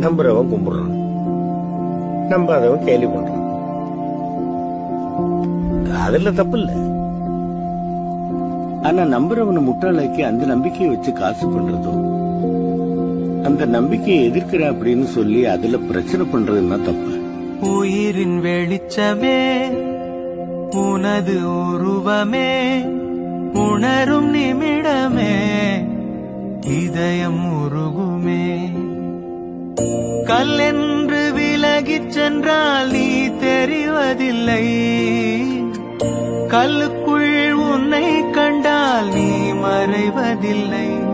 நம்புறவன் கும்பிடுறான் நம்பாதவன் கேலி பண்றான் அதுல தப்பு இல்ல ஆனா நம்புறவனை முட்டாளாக்கி அந்த நம்பிக்கையை வச்சு காசு பண்றதும் அந்த நம்பிக்கையை எதிர்க்கிறேன் அப்படின்னு சொல்லி அதுல பிரச்சனை பண்றதுன்னா தப்பு உயிரின் வெளிச்சமே உனது உருவமே உணரும் நிமிடமே இதயம் உருகுமே கல்லென்று விலகிச் சென்றால் நீ தெரிவதில்லை கல்லுக்குள் உன்னை கண்டால் நீ மறைவதில்லை